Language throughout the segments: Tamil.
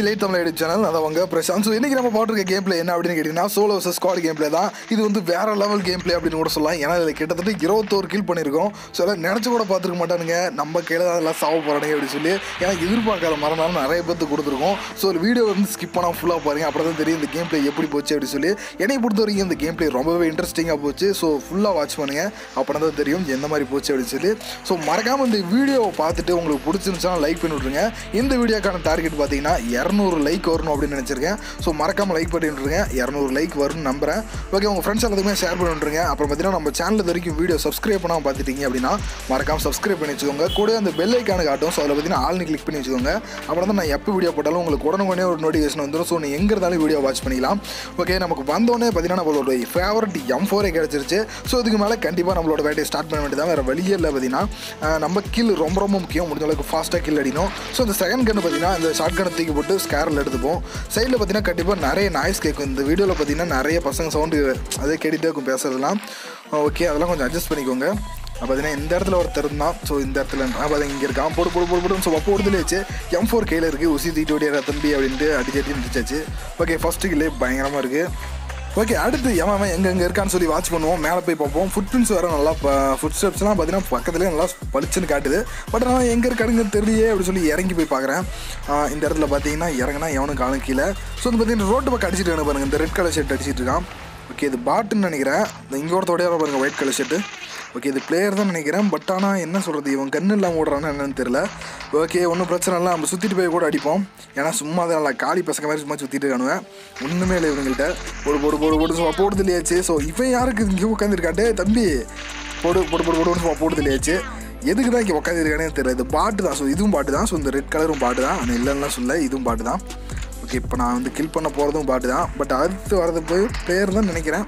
சி லைட் தமிழ் யூடியூப் சேனல் அதை அவங்க பிரசாந்த் ஸோ இன்றைக்கி நம்ம போட்டிருக்க கேம் பிளே என்ன அப்படின்னு கேட்டிங்கன்னா solo versus squad game play தான் இது வந்து வேற லெவல் கேம் பிளே அப்படின்னு கூட சொல்லலாம் ஏன்னா இதில் கிட்டத்தட்ட இருபத்தோரு கில் பண்ணியிருக்கோம் ஸோ எல்லாம் நினச்சி கூட பார்த்துருக்க மாட்டானுங்க நம்ம கையில் தான் அதெல்லாம் சாவ போகிறானுங்க அப்படின்னு சொல்லி ஏன்னா எதிர்பார்க்காத மறுநாள் நிறைய பேர்த்து கொடுத்துருக்கோம் ஸோ ஒரு வீடியோ வந்து ஸ்கிப் பண்ணால் ஃபுல்லாக பாருங்க அப்போ தான் தெரியும் இந்த கேம் பிளே எப்படி போச்சு அப்படின்னு சொல்லி என்னை பொறுத்த வரைக்கும் இந்த கேம் பிளே ரொம்பவே இன்ட்ரெஸ்டிங்காக போச்சு ஸோ ஃபுல்லாக வாட்ச் பண்ணுங்க அப்போ தான் தெரியும் எந்த மாதிரி போச்சு அப்படின்னு சொல்லி ஸோ மறக்காமல் இந்த வீடியோவை பார்த்துட்டு உங்களுக்கு பிடிச்சிருந்துச்சுன்னா லைக் பண்ணி விட்ருங்க இந்த வீடியோக்கான டார்கெட் பார்த்தீங்கன்னா இரநூறு லைக் வரணும் அப்படின்னு நினச்சிருக்கேன் ஸோ மறக்காமல் லைக் பண்ணி விட்ருங்க இரநூறு லைக் வரும்னு நம்புறேன் ஓகே உங்கள் ஃப்ரெண்ட்ஸ் எல்லாத்துக்குமே ஷேர் பண்ணி விட்ருங்க அப்புறம் பார்த்தீங்கன்னா நம்ம சேனல் வரைக்கும் வீடியோ சப்ஸ்கிரைப் பண்ணாமல் பார்த்துட்டீங்க அப்படின்னா மறக்காமல் சப்ஸ்கிரைப் பண்ணி வச்சுக்கோங்க கூட அந்த பெல் ஐக்கானு காட்டும் ஸோ அதில் பார்த்தீங்கன்னா ஆள்னு கிளிக் பண்ணி வச்சுக்கோங்க அப்புறம் தான் நான் எப்போ வீடியோ போட்டாலும் உங்களுக்கு உடனே ஒரு நோட்டிஃபிகேஷன் வந்துடும் ஸோ நீங்கள் எங்கே இருந்தாலும் வீடியோ வாட்ச் பண்ணிக்கலாம் ஓகே நமக்கு வந்தோடனே பார்த்தீங்கன்னா நம்மளோட ஃபேவரட் எம் ஃபோரே கிடச்சிருச்சு ஸோ இதுக்கு மேலே கண்டிப்பாக நம்மளோட வேட்டையை ஸ்டார்ட் பண்ண வேண்டியதான் வேறு வழியே இல்லை பார்த்தீங்கன்னா அஹ், நம்ம கில் ரொம்ப ரொம்ப முக்கியம் முடிஞ்ச அளவுக்கு ஃபாஸ்ட்டாக கில் அடிக்கணும் ஸோ இந்த செகண்ட் கன்று பார்த்தீங்கன்னா இந்த ஷார்ட் கனை தூக்கி போட்டு ஸ்கேரில் எடுத்துப்போம் சைடில் பார்த்தீங்கன்னா கண்டிப்பாக நிறைய நாய்ஸ் கேட்கும் இந்த வீடியோவில் பார்த்தீங்கன்னா நிறைய பசங்க சவுண்டு அதே கேட்டுகிட்டே இருக்கும் பேசுறதெல்லாம் ஓகே அதெல்லாம் கொஞ்சம் அட்ஜஸ்ட் பண்ணிக்கோங்க அப்போ பார்த்தீங்கன்னா இந்த இடத்துல ஒருத்தர் இருந்தான் ஸோ இந்த இடத்துல பார்த்தா இங்கே இருக்கான் போடு போடு போடு போடு ஸோ அப்போ ஒருதுலேச்சு எம் ஃபோர் கையில் இருக்குது உசி தீட்டு ஓடியாரா தம்பி அப்படின்ட்டு அடிச்சு அடிச்சு முடிச்சாச்சு ஓகே ஃபஸ்ட்டு கில்லே பயங்கரமாக இருக்குது ஓகே அடுத்து எவன் அவன் எங்கே எங்கே இருக்கான்னு சொல்லி வாட்ச் பண்ணுவோம் மேலே போய் பார்ப்போம் ஃபுட் பிரிண்ட்ஸ் வர நல்லா ஃபுட் ஸ்டெப்ஸ்லாம் பார்த்தீங்கன்னா பக்கத்துலேயே நல்லா பளிச்சுன்னு காட்டுது பட் ஆனால் எங்கே இருக்கானுங்கன்னு தெரியலையே அப்படின்னு சொல்லி இறங்கி போய் பார்க்குறேன் இந்த இடத்துல பார்த்தீங்கன்னா இறங்கினா எவனும் காணும் கீழே ஸோ வந்து பார்த்தீங்கன்னா ரோட்டு பக்கம் அடிச்சிட்டு இருக்கானு பாருங்க இந்த ரெட் கலர் ஷர்ட் அடிச்சிட்டு இருக்கான் ஓகே இது பாட்டுன்னு நினைக்கிறேன் இந்த இங்கே ஒருத்தோடைய பாருங்க ஒயிட் கலர் ஷர்ட்டு ஓகே இது பிளேயர் தான் நினைக்கிறேன் பட் ஆனால் என்ன சொல்கிறது இவன் கண்ணு இல்லாமல் ஓடுறான்னு என்னன்னு தெரியல ஓகே ஒன்றும் பிரச்சனை இல்லை நம்ம சுற்றிட்டு போய் கூட அடிப்போம் ஏன்னா சும்மா தான் நல்லா காளி பசங்க மாதிரி சும்மா சுற்றிட்டு இருக்கானுவேன் ஒன்றுமே இல்லை இவங்கள்ட்ட போடு போடு போடு போடு சும்மா போடுது இல்லையாச்சு ஸோ இவன் யாருக்கு இங்கே உட்காந்துருக்காட்டே தம்பி போடு போடு போடு போடுன்னு சும்மா போடுது இல்லையாச்சு எதுக்கு தான் இங்கே உட்காந்துருக்கானே தெரியல இது பாட்டு தான் ஸோ இதுவும் பாட்டு தான் ஸோ இந்த ரெட் கலரும் பாட்டு தான் ஆனால் இல்லைன்னா சொல்ல இதுவும் பாட்டு தான் ஓகே இப்போ நான் வந்து கில் பண்ண போகிறதும் பாட்டு தான் பட் அடுத்து வரது போய் பிளேயர் தான் நினைக்கிறேன்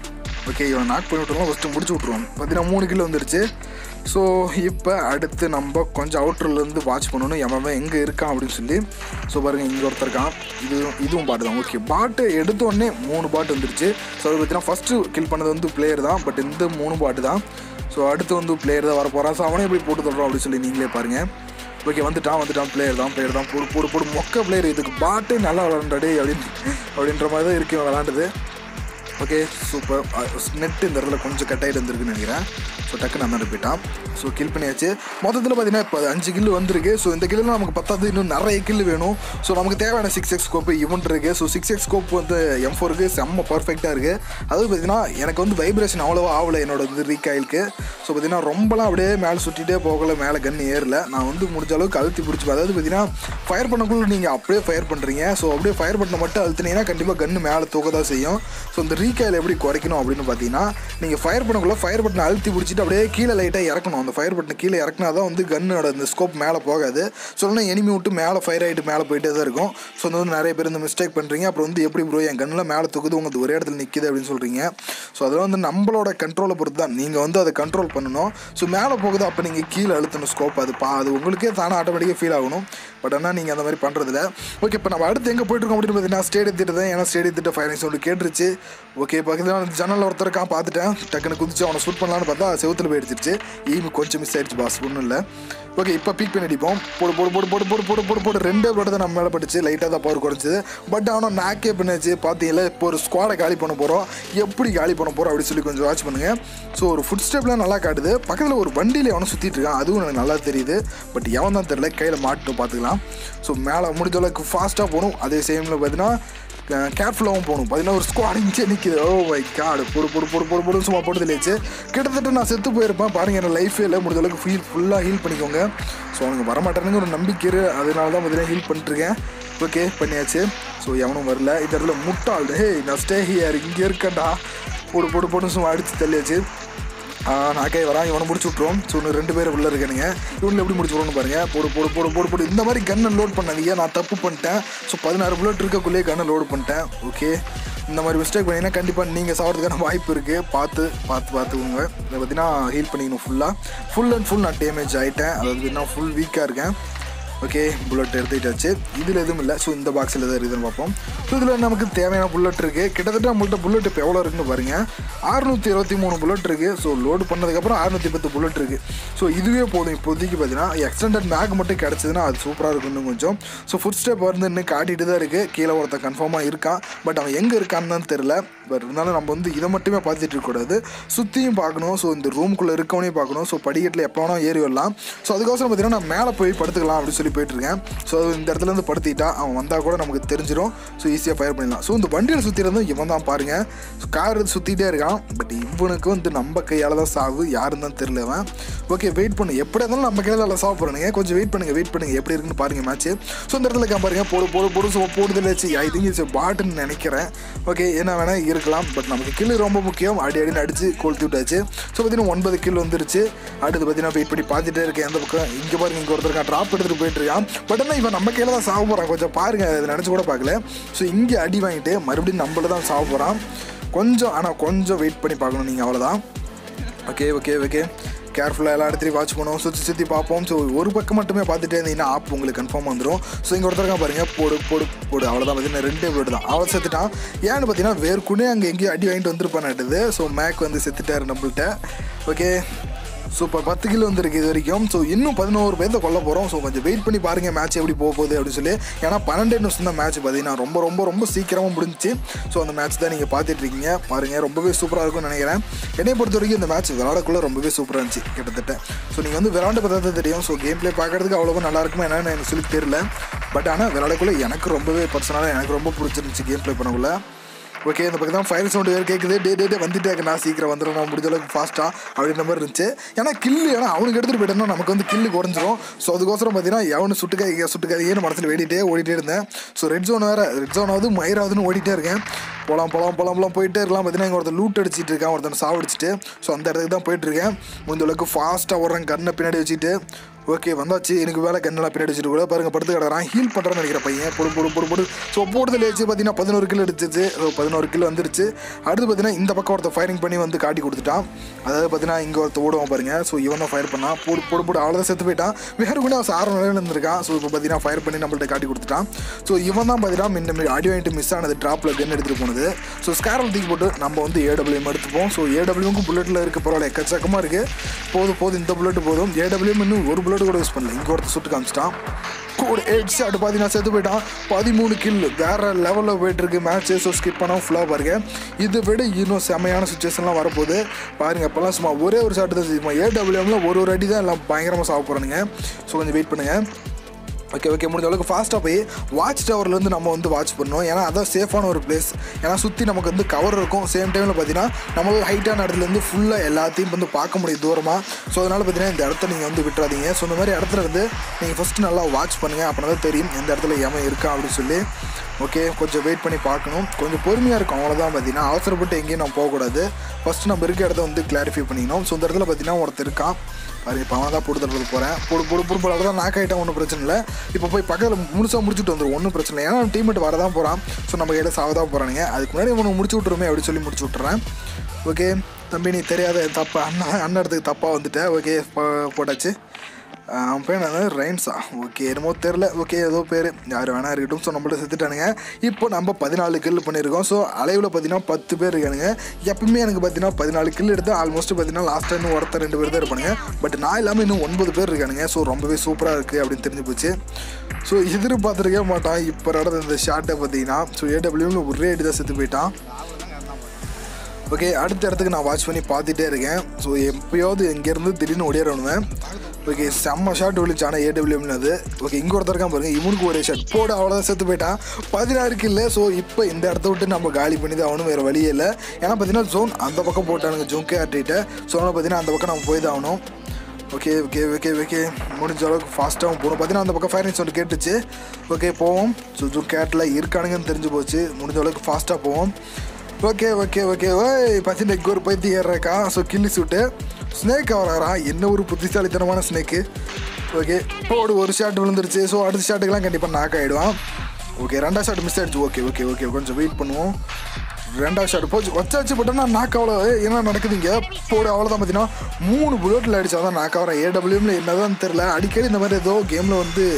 ஓகே இவன் நாக் பண்ணி விட்டுருவோம் ஃபஸ்ட்டு முடிச்சு விட்ருவோம் பார்த்தீங்கன்னா மூணு கிலோ வந்துருச்சு ஸோ இப்போ அடுத்து நம்ம கொஞ்சம் அவுட்டர்லேருந்து வாட்ச் பண்ணணும் எவன் எங்கே இருக்கான் அப்படின்னு சொல்லி ஸோ பாருங்கள் இங்கே ஒருத்தர் இருக்கான் இது இதுவும் பாட்டு தான் ஓகே பாட்டு எடுத்த உடனே மூணு பாட்டு வந்துருச்சு ஸோ அது பார்த்தீங்கன்னா ஃபஸ்ட்டு கில் பண்ணது வந்து பிளேயர் தான் பட் இந்த மூணு பாட்டு தான் ஸோ அடுத்து வந்து பிளேயர் தான் வர போகிறான் ஸோ அவனே எப்படி போட்டு தள்ளுறோம் அப்படின்னு சொல்லி நீங்களே பாருங்கள் ஓகே வந்துட்டான் வந்துட்டான் பிளேயர் தான் பிளேயர் தான் போடு போடு போடு மொக்க பிளேயர் இதுக்கு பாட்டு நல்லா விளாண்டாடே அப்படின்னு அப்படின்ற மாதிரி தான் இருக்கு இவன் விளாண்டது ஓகே சூப்பர் நெட் இந்த இடத்துல கொஞ்சம் கட் ஆகிட்டு வந்திருக்குன்னு நினைக்கிறேன் ஸோ டக்குன்னு அந்த போயிட்டான் ஸோ கில் பண்ணியாச்சு மொத்தத்தில் பார்த்தீங்கன்னா இப்போ அஞ்சு கில்லு வந்திருக்கு ஸோ இந்த கில்லில் நமக்கு பத்தாவது இன்னும் நிறைய கில்லு வேணும் ஸோ நமக்கு தேவையான சிக்ஸ் எக்ஸ் ஸ்கோப்பு இவன் இருக்குது ஸோ சிக்ஸ் எக்ஸ் ஸ்கோப் வந்து எம் ஃபோருக்கு செம்ம பர்ஃபெக்டாக இருக்குது அது பார்த்தீங்கன்னா எனக்கு வந்து வைப்ரேஷன் அவ்வளோவா ஆகலை என்னோட வந்து ரீகாயிலுக்கு ஸோ பார்த்தீங்கன்னா ரொம்பலாம் அப்படியே மேலே சுற்றிட்டே போகல மேலே கன் ஏறல நான் வந்து முடிஞ்ச அளவுக்கு அழுத்தி பிடிச்சி அதாவது பார்த்தீங்கன்னா ஃபயர் பண்ணக்குள்ள நீங்கள் அப்படியே ஃபயர் பண்ணுறீங்க ஸோ அப்படியே ஃபயர் பண்ண மட்டும் அழுத்தினீங்கன்னா கண்டிப்பாக கன்று மேலே தூக்க தான் செய்யும் ஸோ இந்த ரீகாயில் எப்படி குறைக்கணும் அப்படின்னு பார்த்தீங்கன்னா நீங்கள் ஃபயர் பண்ணக்குள்ள ஃபயர் பட்டனை அழுத்தி பிடிச்சிட்டு அப்படியே கீழே லைட்டாக இறக்கணும் அந்த ஃபயர் பட்டனை கீழே இறக்குனா தான் வந்து கன்னோட இந்த ஸ்கோப் மேலே போகாது சொல்லணும் எனிமி விட்டு மேலே ஃபயர் ஆகிட்டு மேலே போயிட்டே தான் இருக்கும் ஸோ வந்து வந்து நிறைய பேர் இந்த மிஸ்டேக் பண்ணுறீங்க அப்புறம் வந்து எப்படி ப்ரோ என் கண்ணில் மேலே தூக்குது உங்களுக்கு ஒரே இடத்துல நிற்கிது அப்படின்னு சொல்கிறீங்க ஸோ அதெல்லாம் வந்து நம்மளோட கண்ட்ரோலை பொறுத்து தான் நீங்கள் வந்து அதை கண்ட்ரோல் பண்ணணும் ஸோ மேலே போகுது அப்போ நீங்கள் கீழே அழுத்தணும் ஸ்கோப் அது பா அது உங்களுக்கே தானே ஆட்டோமேட்டிக்காக ஃபீல் ஆகணும் பட் ஆனால் நீங்கள் அந்த மாதிரி பண்ணுறதில்ல ஓகே இப்போ நம்ம அடுத்து எங்கே போயிட்டுருக்கோம் அப்படின்னு பார்த்தீங்கன்னா ஸ்டேடியம் திட்டு தான் ஏன்னா ஸ்டேடியம் திட்ட ஃபயரிங் சவுண்டு கேட்டுருச்சு ஓகே பக்கத்தில் ஜன்னல் ஒருத்தர் இருக்கான் பார்த்துட்டேன் டக்குன்னு குதிச்சு அவனை ஷூட் பண்ணலான்னு பார்த்தா செவுத்துல போயிடுச்சிருச்சு ஈமு கொஞ்சம் மிஸ் ஆயிடுச்சு பாஸ் ஒன்றும் இல்லை ஓகே இப்போ பீக் பண்ணி அடிப்போம் போடு போடு போடு போடு போடு போடு போடு போடு ரெண்டே போட்டு தான் நம்ம மேலே பட்டுச்சு லைட்டாக தான் பவர் குறைஞ்சது பட் ஆனால் நாக்கே பண்ணிச்சு பார்த்தீங்களா இப்போ ஒரு ஸ்குவாடை காலி பண்ண போகிறோம் எப்படி காலி பண்ண போகிறோம் அப்படின்னு சொல்லி கொஞ்சம் வாட்ச் பண்ணுங்கள் ஸோ ஒரு ஃபுட் ஸ்டெப்லாம் நல்லா காட்டுது பக்கத்தில் ஒரு வண்டியில் எவனும் சுற்றிட்டு இருக்கான் அதுவும் எனக்கு நல்லா தெரியுது பட் எவன் தான் தெரியல கையில் மாட்டு பார்த்துக்கலாம் ஸோ மேலே முடிஞ்ச அளவுக்கு ஃபாஸ்ட்டாக போகணும் அதே சேமில் பார்த்தீங்கன்னா கேர்ஃபுல்லாகவும் போகணும் பார்த்தீங்கன்னா ஒரு ஸ்குவாட் இங்கே நிற்கிது ஓ மை காடு பொடு பொடு பொடு பொடு பொடு சும்மா போட்டு இல்லைச்சு கிட்டத்தட்ட நான் செத்து போயிருப்பேன் பாருங்கள் என்ன லைஃபே இல்லை முடிஞ்ச அளவுக்கு ஃபீல் ஃபுல்லாக ஹீல் பண்ணிக்கோங்க ஸோ அவனுக்கு வரமாட்டேனுங்க ஒரு நம்பிக்கை இரு. அதனால தான் பார்த்தீங்கன்னா ஹீல் பண்ணிட்டுருக்கேன் ஓகே பண்ணியாச்சு ஸோ எவனும் வரல இந்த இடத்துல முட்டாள் ஹே நான் ஸ்டே ஹியர் இங்கே இருக்கேன்டா போடு போடு போட்டு சும்மா அடித்து தள்ளியாச்சு நாக்கே வரான் இவனை முடிச்சு விட்ருவோம் ஸோ இன்னும் ரெண்டு பேர் உள்ள இருக்கானுங்க இவனில் எப்படி முடிச்சு விட்றோம்னு பாருங்க போடு போடு போடு போடு போடு இந்த மாதிரி கன்னை லோட் பண்ணாதீங்க நான் தப்பு பண்ணிட்டேன் ஸோ பதினாறு புல்லட் இருக்கக்குள்ளேயே கன்னை லோடு பண்ணிட்டேன் ஓகே இந்த மாதிரி மிஸ்டேக் பண்ணீங்கன்னா கண்டிப்பாக நீங்கள் சாகிறதுக்கான வாய்ப்பு இருக்குது பார்த்து பார்த்து பார்த்துக்கோங்க இதை பார்த்தீங்கன்னா ஹீல் பண்ணிக்கணும் ஃபுல்லாக ஃபுல் அண்ட் ஃபுல் நான் டேமேஜ் ஆகிட்டேன் அதாவது நான் ஃபுல் வீக்காக இருக்கேன் ஓகே புல்லட் எடுத்துக்கிட்டாச்சு இதில் எதுவும் இல்லை ஸோ இந்த பாக்ஸில் எதாவது இருக்குதுன்னு பார்ப்போம் ஸோ இதில் நமக்கு தேவையான புல்லட் இருக்குது கிட்டத்தட்ட நம்மள்ட்ட புல்லட் இப்போ எவ்வளோ இருக்குன்னு பாருங்கள் அறுநூற்றி இருபத்தி மூணு புல்லட் இருக்குது ஸோ லோடு பண்ணதுக்கப்புறம் அறுநூற்றி பத்து புல்லட் இருக்குது ஸோ இதுவே போதும் இப்போதைக்கு பார்த்தீங்கன்னா எக்ஸ்டெண்டட் மேக் மட்டும் கிடச்சதுன்னா அது சூப்பராக இருக்கும் இன்னும் கொஞ்சம் ஸோ ஃபுட் ஸ்டெப் வந்து இன்னும் காட்டிட்டு தான் இருக்குது கீழே ஒருத்தன் கன்ஃபார்மாக இருக்கான் பட் அவன் எங்கே இருக்கான்னு தான் தெரில பட் இருந்தாலும் நம்ம வந்து இதை மட்டுமே பார்த்துட்டு இருக்கக்கூடாது சுற்றியும் பார்க்கணும் ஸோ இந்த ரூம்குள்ளே இருக்கவனையும் பார்க்கணும் ஸோ படிக்கட்டில் எப்போ வேணால் ஏறி வரலாம் ஸோ அதுக்கோசரம் பார்த்தீங்கன்னா நான் மேலே போய் படுத்துக்கலாம் அப்படின்னு சொல்லி போயிட்டுருக்கேன் ஸோ இந்த இடத்துல இருந்து படுத்திட்டா அவன் வந்தால் கூட நமக்கு தெரிஞ்சிடும் ஸோ ஈஸியாக ஃபயர் பண்ணிடலாம் ஸோ இந்த வண்டியில் சுற்றி இருந்தும் இவன் தான் பாருங்கள் ஸோ கார் சுற்றிட்டே இருக்கான் பட் இவனுக்கு வந்து நம்ம கையால் தான் சாவு யாருன்னு தான் தெரியல அவன் ஓகே வெயிட் பண்ணு எப்படி இருந்தாலும் நம்ம கையில் நல்லா சாவு போகிறானுங்க கொஞ்சம் வெயிட் பண்ணுங்கள் வெயிட் பண்ணுங்கள் எப்படி இருக்குன்னு பாருங்கள் மேட்ச் ஸோ இந்த இடத்துல இருக்கா பாருங்க போடு போடு போடு ஸோ போடுதல் வச்சு ஐ திங்க் இட்ஸ் பாட்டுன்னு நினைக்கிறேன் ஓகே என்ன வேணால் இருக்கலாம் பட் நமக்கு கில்லு ரொம்ப முக்கியம் அடி அடின்னு அடிச்சு கொளுத்தி விட்டாச்சு ஸோ பார்த்தீங்கன்னா ஒன்பது கில் வந்துருச்சு அடுத்து பார்த்தீங்கன்னா வெயிட் பண்ணி பார்த்துட்டே இருக்கேன் எந்த பக்கம் இங்கே பாருங்க இங்கே ஒருத்தர் ட்ராப் எடுத்துகிட்டு போயிட்டு இருக்கான் பட் ஆனால் இவன் நம்ம கையில் தான் சாக போகிறான் கொஞ்சம் பாருங்க அதை நினச்சி கூட பார்க்கல ஸோ இங்கே அடி வாங்கிட்டு மறுபடியும் நம்மள தான் சாக போகிறான் கொஞ்சம் ஆனால் கொஞ்சம் வெயிட் பண்ணி பார்க்கணும் நீங்கள் அவ்வளோதான் ஓகே ஓகே ஓகே கேர்ஃபுல்லாக எல்லா இடத்துலையும் வாட்ச் பண்ணுவோம் சுற்றி சுற்றி பார்ப்போம் ஸோ ஒரு பக்கம் மட்டுமே பார்த்துட்டே இருந்தீங்கன்னா ஆப் உங்களுக்கு கன்ஃபார்ம் வந்துடும் ஸோ இங்கே ஒருத்தருக்கா பாருங்க போடு போடு போடு அவ்வளோதான் பார்த்தீங்கன்னா ரெண்டே போடு தான் அவள் செத்துட்டான் ஏன்னு பார்த்தீங்கன்னா வேர்க்குனே அங்கே எங்கேயும் அடி வாங்கிட்டு வந்துருப்பான்னுட்டுது ஸோ மேக் வந்து செத்துட்டாரு நம்மள்ட்ட ஓகே சூப்பர் பத்து கிலோ வந்திருக்கு இது வரைக்கும் ஸோ இன்னும் பதினோரு பேர்த்த கொல்ல போகிறோம் ஸோ கொஞ்சம் வெயிட் பண்ணி பாருங்கள் மேட்ச் எப்படி போக போகுது அப்படின்னு சொல்லி ஏன்னா பன்னெண்டு நிமிஷம் தான் மேட்ச் பார்த்தீங்கன்னா ரொம்ப ரொம்ப ரொம்ப சீக்கிரமாக முடிஞ்சுச்சு ஸோ அந்த மேட்ச் தான் நீங்கள் பார்த்துட்டு இருக்கீங்க பாருங்கள் ரொம்பவே சூப்பராக இருக்கும்னு நினைக்கிறேன் என்னை பொறுத்த வரைக்கும் இந்த மேட்ச் விளாடக்குள்ள ரொம்பவே சூப்பராக இருந்துச்சு கிட்டத்தட்ட ஸோ நீங்கள் வந்து விளாண்டு பார்த்தா தான் தெரியும் ஸோ கேம் ப்ளே பார்க்கறதுக்கு அவ்வளோவா நல்லா இருக்குமா என்னன்னு எனக்கு சொல்லி தெரியல பட் ஆனால் விளாடக்குள்ள எனக்கு ரொம்பவே பர்சனலாக எனக்கு ரொம்ப பிடிச்சிருந்துச்சு கேம் ப்ளே பண்ணக்குள்ள ஓகே இந்த பக்கம் தான் ஃபயர் சவுண்டு வேறு கேட்குது டே டே டே வந்துட்டே இருக்கு நான் சீக்கிரம் வந்துடும் நான் முடிஞ்ச அளவுக்கு ஃபாஸ்ட்டாக அப்படின்ற மாதிரி இருந்துச்சு ஏன்னா கில்லு ஏன்னா அவனுக்கு எடுத்துகிட்டு போயிட்டோம்னா நமக்கு வந்து கில்லு குறைஞ்சிரும் ஸோ அதுக்கோசரம் பார்த்தீங்கன்னா எவனு சுட்டுக்காய் சுட்டுக்காய்னு மனசில் வேடிட்டே ஓடிட்டே இருந்தேன் ஸோ ரெட் ஜோன் வேறு ரெட் ஜோன் ஆகுது மயிராகுதுன்னு ஓடிட்டே இருக்கேன் போலாம் போலாம் போலாம் போலாம் போயிட்டே இருக்கலாம் பார்த்தீங்கன்னா இங்கே ஒருத்தன் லூட் அடிச்சிட்டு இருக்கான் ஒருத்தன் சாவடிச்சிட்டு ஸோ அந்த இடத்துக்கு தான் போயிட்டு இருக்கேன் முடிஞ்ச அளவுக்கு ஃபாஸ்ட்டாக ஓடுறேன் கண்ணை பின்னாடி வச்சுட்டு ஓகே வந்தாச்சு எனக்கு வேலை கண்ணெல்லாம் பின்னாடி வச்சுட்டு கூட பாருங்க படுத்து கிடக்குறான் ஹீல் பண்ணுறேன்னு நினைக்கிற பையன் பொடு பொடு பொடு பொடு ஸோ போடுதல் வச்சு பார்த்தீங்கன்னா பதினோரு கிலோ அடிச்சிச்சு ஸோ பதினோரு கிலோ வந்துருச்சு அடுத்து பார்த்தீங்கன்னா இந்த பக்கம் ஒருத்தர் ஃபயரிங் பண்ணி வந்து காட்டி கொடுத்துட்டான் அதாவது பார்த்தீங்கன்னா இங்கே ஒருத்தர் ஓடுவான் பாருங்க ஸோ இவன் தான் ஃபயர் பண்ணான் போடு போடு போடு அவ்வளோதான் செத்து போயிட்டான் வேறு கூட அவன் ஆறு நிலையில் இருந்திருக்கான் ஸோ இப்போ பார்த்தீங்கன்னா ஃபயர் பண்ணி நம்மள்ட்ட காட்டி கொடுத்துட்டான் ஸோ இவன் தான் பார்த்தீங்கன்னா முன்ன அடி வாங்கிட்டு மிஸ் ஆனது ட்ராப்பில் கன் எடுத்துகிட்டு போனது ஸோ ஸ்கேரல் தூக்கி போட்டு நம்ம வந்து ஏடபிள்யூஎம் எடுத்துப்போம் ஸோ ஏடபிள்யூக்கு புல்லட்டில் இருக்க பரவாயில்ல எக்கச்சக்கமாக இருக்குது போதும் போதும் இந்த புல்லட் போதும் ஏடபிள்யூஎம் இன்னும் ஒரு புல்லட் கூட யூஸ் பண்ணல இங்கே ஒருத்தர் சுட்டு காமிச்சிட்டான் கூட ஹெட் ஷாட் பார்த்தீங்கன்னா செத்து போயிட்டான் பதிமூணு கில் வேற லெவலில் போயிட்டு இருக்கு மேட்ச் ஸோ ஸ்கிப் பண்ணால் ஃபுல்லாக பாருங்க இதை விட இன்னும் செமையான சுச்சுவேஷன்லாம் வரப்போகுது பாருங்க இப்போல்லாம் சும்மா ஒரே ஒரு ஷாட் தான் சும்மா ஏடபிள்யூஎம்ல ஒரு ஒரு அடி தான் எல்லாம் பயங்கரமாக சாப்பிட போகிறானுங்க ஸோ கொஞ்சம் வெயிட் பண்ணுங்கள் ஓகே ஓகே முடிஞ்ச அளவுக்கு ஃபாஸ்ட்டாக போய் வாட்ச் டவர்லேருந்து நம்ம வந்து வாட்ச் பண்ணணும் ஏன்னா அதான் சேஃபான ஒரு பிளேஸ் ஏன்னா சுற்றி நமக்கு வந்து கவர் இருக்கும் சேம் டைமில் பார்த்தீங்கன்னா நம்மளால் ஹைட்டான இடத்துலேருந்து ஃபுல்லாக எல்லாத்தையும் வந்து பார்க்க முடியும் தூரமாக ஸோ அதனால் பார்த்தீங்கன்னா இந்த இடத்த நீங்கள் வந்து விட்டுறாதீங்க ஸோ இந்த மாதிரி இடத்துல இருந்து நீங்கள் ஃபஸ்ட்டு நல்லா வாட்ச் பண்ணுங்கள் அப்படின்னா தான் தெரியும் எந்த இடத்துல ஏமா இருக்கா அப்படின்னு சொல்லி ஓகே கொஞ்சம் வெயிட் பண்ணி பார்க்கணும் கொஞ்சம் பொறுமையாக இருக்கும் அவ்வளோதான் பார்த்தீங்கன்னா அவசரப்பட்டு எங்கேயும் நம்ம போகக்கூடாது ஃபஸ்ட்டு நம்ம இருக்க இடத்த வந்து கிளாரிஃபை பண்ணிக்கணும் ஸோ இந்த இடத்துல பார்த்தீங்கன்னா ஒருத்தர் இருக்கான் பாரு இப்போ அவன் தான் போட்டு தள்ளுறது போகிறேன் போடு போடு போடு போட தான் நாக் ஆகிட்டா ஒன்றும் பிரச்சனை இல்லை இப்போ போய் பக்கத்தில் முழுசாக முடிச்சுட்டு வந்துடும் ஒன்றும் பிரச்சனை இல்லை ஏன்னா டீம்மேட் வரதான் போகிறான் ஸோ நம்ம கையில் சாவதான் போகிறானுங்க அதுக்கு முன்னாடி இவனுக்கு முடிச்சு விட்ருமே அப்படி சொல்லி முடிச்சு விட்டுறேன் ஓகே தம்பி நீ தெரியாத தப்பா அண்ணா அண்ணன் இடத்துக்கு தப்பாக வந்துட்டேன் ஓகே போட்டாச்சு அவன் பேர் என்ன ரைன்ஸா ஓகே என்னமோ தெரில ஓகே ஏதோ பேர் யார் வேணா இருக்கட்டும் ஸோ நம்மள்ட்ட செத்துட்டானுங்க இப்போ நம்ம பதினாலு கில் பண்ணியிருக்கோம் ஸோ அலைவில் பார்த்தீங்கன்னா பத்து பேர் இருக்கானுங்க எப்பவுமே எனக்கு பார்த்தீங்கன்னா பதினாலு கில் எடுத்து ஆல்மோஸ்ட் பார்த்தீங்கன்னா லாஸ்ட்டாக இன்னும் ஒருத்தர் ரெண்டு பேர் தான் இருப்பானுங்க பட் நான் இல்லாமல் இன்னும் ஒன்பது பேர் இருக்கானுங்க ஸோ ரொம்பவே சூப்பராக இருக்குது அப்படின்னு தெரிஞ்சு போச்சு ஸோ எதிர்பார்த்துருக்கே மாட்டான் இப்போ நடந்த இந்த ஷார்ட்டை பார்த்தீங்கன்னா ஸோ ஏடபிள்யூவில் ஒரே அடி தான் செத்து போயிட்டான் ஓகே அடுத்த இடத்துக்கு நான் வாட்ச் பண்ணி பார்த்துட்டே இருக்கேன் ஸோ எப்பயாவது இங்கேருந்து திடீர்னு ஓடிடுவேன் ஓகே செம்ம ஷாட் விழுச்சு ஆனால் ஏடபிள்யூஎம்னு அது ஓகே இங்கே ஒருத்தர் இருக்கான் பாருங்க இவனுக்கு ஒரே ஷாட் போட அவ்வளோதான் செத்து போயிட்டான் பதினாறுக்கு இல்லை ஸோ இப்போ இந்த இடத்த விட்டு நம்ம காலி பண்ணி தான் ஆகணும் வேறு வழியே இல்லை ஏன்னா பார்த்தீங்கன்னா ஜோன் அந்த பக்கம் போட்டானுங்க ஜோன்கே ஆர்டிகிட்ட ஸோ அதனால் பார்த்தீங்கன்னா அந்த பக்கம் நம்ம போய் தான் ஆகணும் ஓகே ஓகே ஓகே ஓகே முடிஞ்ச அளவுக்கு ஃபாஸ்ட்டாகவும் போகணும் பார்த்தீங்கன்னா அந்த பக்கம் ஃபயரிங் சவுண்ட் கேட்டுச்சு ஓகே போவோம் ஸோ ஜூ கேட்டில் இருக்கானுங்கன்னு தெரிஞ்சு போச்சு முடிஞ்ச அளவுக்கு ஃபாஸ்ட்டாக போவோம் ஓகே ஓகே ஓகே ஓய் பார்த்தீங்கன்னா இங்கே ஒரு பைத்தி ஏறுறக்கா ஸோ கில்லி சூட்டு ஸ்னேக் வரான் என்ன ஒரு புத்திசாலித்தனமான ஸ்னேக்கு ஓகே போடு ஒரு ஷாட் விழுந்துருச்சு ஸோ அடுத்த ஷாட்டுக்கெல்லாம் கண்டிப்பாக நாக் ஆகிடுவான் ஓகே ரெண்டாவது ஷாட் மிஸ் ஆயிடுச்சு ஓகே ஓகே ஓகே கொஞ்சம் வெயிட் பண்ணுவோம் ரெண்டாவது ஷாட் போச்சு வச்சாச்சு போட்டோம்னா நாக் அவ்வளோ என்ன நடக்குதுங்க போடு அவ்வளோதான் பார்த்தீங்கன்னா மூணு புல்லட்டில் அடிச்சா தான் நாக் ஆகிறேன் ஏடபிள்யூமில் என்னதான் தெரில அடிக்கடி இந்த மாதிரி ஏதோ கேமில் வந்து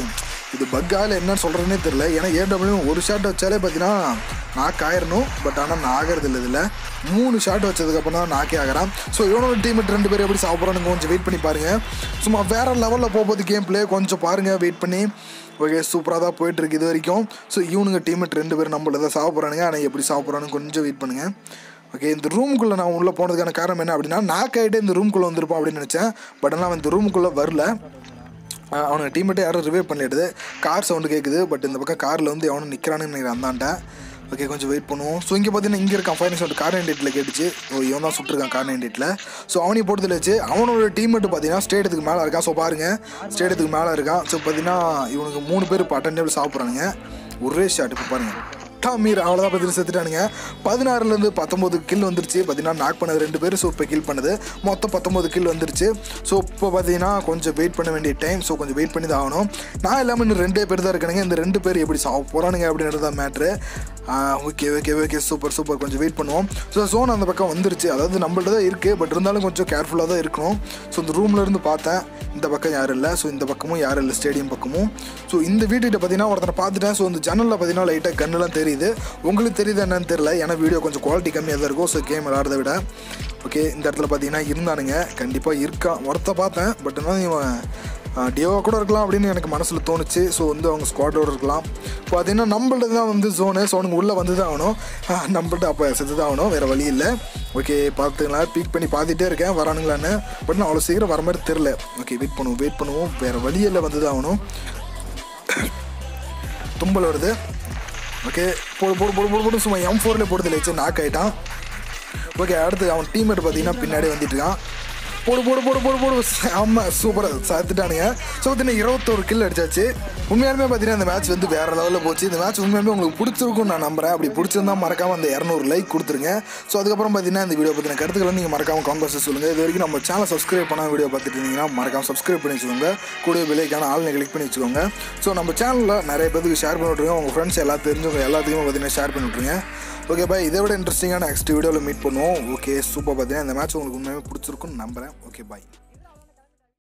இது பக்கால என்னன்னு சொல்கிறதுனே தெரில ஏன்னா ஏடபிள்யூ ஒரு ஷாட் வச்சாலே பார்த்தீங்கன்னா நாக் ஆயிரணும் பட் ஆனால் நான் ஆகிறது இல்லை இதில் மூணு ஷாட் வச்சதுக்கப்புறம் தான் நாக்கே ஆகிறான் ஸோ இவனோட டீமெட் ரெண்டு பேரும் எப்படி சாப்பிட்றான்னு கொஞ்சம் வெயிட் பண்ணி பாருங்கள் சும்மா வேறு லெவலில் போகும்போது கேம் பிளே கொஞ்சம் பாருங்கள் வெயிட் பண்ணி ஓகே சூப்பராக தான் போயிட்டுருக்கு இது வரைக்கும் ஸோ இவனுங்க டீமெட் ரெண்டு பேரும் நம்மள தான் சாப்பிட்றானுங்க ஆனால் எப்படி சாப்பிட்றான்னு கொஞ்சம் வெயிட் பண்ணுங்கள் ஓகே இந்த ரூமுக்குள்ளே நான் உள்ளே போனதுக்கான காரணம் என்ன அப்படின்னா நாக் ஆகிட்டு இந்த ரூம்குள்ளே வந்திருப்பான் அப்படின்னு நினச்சேன் பட் ஆனால் அவன் இந்த ரூமுக்குள்ளே வரல அஹ் அவனுக்கு டீமெட்டே யாரும் ரிவே பண்ணிடுது கார் சவுண்டு கேட்குது பட் இந்த பக்கம் காரில் வந்து எவனும் நிற்கிறான்னு நினைக்கிறேன் அந்தாண்ட ஓகே கொஞ்சம் வெயிட் பண்ணுவோம் ஸோ இங்கே பார்த்தீங்கன்னா இங்கே இருக்கான் ஃபைனல் சவுண்ட் கார் நைன்டேட்டில் கேட்டுச்சு ஓ இவன் தான் சுட்டிருக்கான் கார் நைன்டேட்டில் ஸோ அவனையும் போட்டதில் வச்சு அவனோட டீமெட்டு பார்த்தீங்கன்னா ஸ்டேடியத்துக்கு மேலே இருக்கான் ஸோ பாருங்கள் ஸ்டேடியத்துக்கு மேலே இருக்கான் ஸோ பார்த்தீங்கன்னா இவனுக்கு மூணு பேர் இப்போ அட்டன் சாப்பிட்றானுங்க ஒரே ஷாட் இப்போ பாருங்கள் டாமீர் அவ்வளோதான் பற்றி செத்துட்டானுங்க பதினாறுலேருந்து பத்தொம்போது கில் வந்துருச்சு பார்த்தீங்கன்னா நாக் பண்ணது ரெண்டு பேர் ஸோ இப்போ கில் பண்ணது மொத்தம் பத்தொம்போது கில் வந்துருச்சு ஸோ இப்போ பார்த்தீங்கன்னா கொஞ்சம் வெயிட் பண்ண வேண்டிய டைம் ஸோ கொஞ்சம் வெயிட் பண்ணி தான் ஆகணும் நான் இல்லாமல் இன்னும் ரெண்டே பேர் தான் இருக்கானுங்க இந்த ரெண்டு பேர் எப்படி சாப்பிட போகிறானுங்க அப்படின்றது தான் matter okay okay okay super super கொஞ்சம் வெயிட் பண்ணுவோம் ஸோ ஜோன் அந்த பக்கம் வந்துருச்சு அதாவது நம்மள்ட்ட தான் இருக்குது பட் இருந்தாலும் கொஞ்சம் கேர்ஃபுல்லாக தான் இருக்கணும் ஸோ இந்த ரூம்ல இருந்து பார்த்தேன் இந்த பக்கம் யாரும் இல்லை ஸோ இந்த பக்கமும் யாரும் இல்லை ஸ்டேடியம் பக்கமும் ஸோ இந்த வீட்டுக்கிட்ட பார்த்தீங்கன்னா ஒருத்தனை பார்த்துட்டேன் ஸோ இந்த ஜன்னலில் பார்த்தீங்கன்னா லைட்டாக கண்ணெல்லாம் தெரியுது உங்களுக்கு தெரியுது என்னன்னு தெரியல ஏன்னா வீடியோ கொஞ்சம் குவாலிட்டி கம்மியாக தான் இருக்கும் ஸோ கேம் விளாட்றத விட ஓகே இந்த இடத்துல பார்த்தீங்கன்னா இருந்தானுங்க கண்டிப்பாக இருக்கான் ஒருத்த பார்த்தேன் பட் என்ன இவன் டியோவாக கூட இருக்கலாம் அப்படின்னு எனக்கு மனசில் தோணுச்சு ஸோ வந்து அவங்க ஸ்குவாடோட இருக்கலாம் பார்த்தீங்கன்னா நம்மள்ட்ட தான் வந்து ஜோனு ஸோ அவனுக்கு உள்ளே வந்து தான் ஆகணும் ஆஹ், நம்மள்ட்ட அப்போ செத்து தான் ஆகணும் வேறு வழி இல்லை ஓகே பார்த்துங்களா பீக் பண்ணி பார்த்துட்டே இருக்கேன் வரானுங்களான்னு பட் நான் அவ்வளோ சீக்கிரம் வர மாதிரி தெரில ஓகே வெயிட் பண்ணுவோம் வெயிட் பண்ணுவோம் வேறு வழியில் வந்து தான் ஆகணும் தும்பல் வருது ஓகே போடு போடு போடு போடு போடு சும்மா எம் ஃபோரில் போடுதல் வச்சு நாக் ஆகிட்டான் ஓகே அடுத்து அவன் டீம்மேட் பார்த்தீங்கன்னா பின்னாடி வந்துட்டு இருக்கான் போடு போடு போடு போடு போடு ஆமாம் சூப்பராக சாத்துட்டானுங்க ஸோ பார்த்தீங்கன்னா இருபத்தோரு கில் அடிச்சாச்சு உண்மையாலுமே பார்த்தீங்கன்னா இந்த மேட்ச் வந்து வேறு லெவலில் போச்சு இந்த மேட்ச் உண்மையாலுமே உங்களுக்கு பிடிச்சிருக்கும்னு நான் நம்புறேன் அப்படி பிடிச்சிருந்தா மறக்காம அந்த இரநூறு லைக் கொடுத்துருங்க ஸோ அதுக்கப்புறம் பார்த்தீங்கன்னா இந்த வீடியோ பற்றின கருத்துக்களை நீங்கள் மறக்காம கான்வர்ஸ் சொல்லுங்கள் இது வரைக்கும் நம்ம சேனல் சப்ஸ்கிரைப் பண்ண வீடியோ பார்த்துட்டு இருந்தீங்கன்னா மறக்காம சப்ஸ்கிரைப் பண்ணி வச்சுக்கோங்க கூட விலைக்கான ஆளுநை கிளிக் பண்ணி வச்சுக்கோங்க ஸோ நம்ம சேனலில் நிறைய பேருக்கு ஷேர் பண்ணி விட்ருங்க உங்கள் ஃப்ரெண்ட்ஸ் எல்லா தெரிஞ்சவங்க எல்லாத்துக்குமே பார்த்தீங்கன்னா ஷேர் பண்ணி விட்ருங்க ஓகே பாய் இதை விட இன்ட்ரெஸ்டிங்கான நெக்ஸ்ட் வீடியோவில் மீட் பண்ணுவோம் ஓகே சூப்பர் பார்த்தீங்கன்னா இந்த மேட்ச் உங்களுக்கு உண்மையாக பிடிச்சிருக்குன்னு நம்புறேன் ஓகே பாய்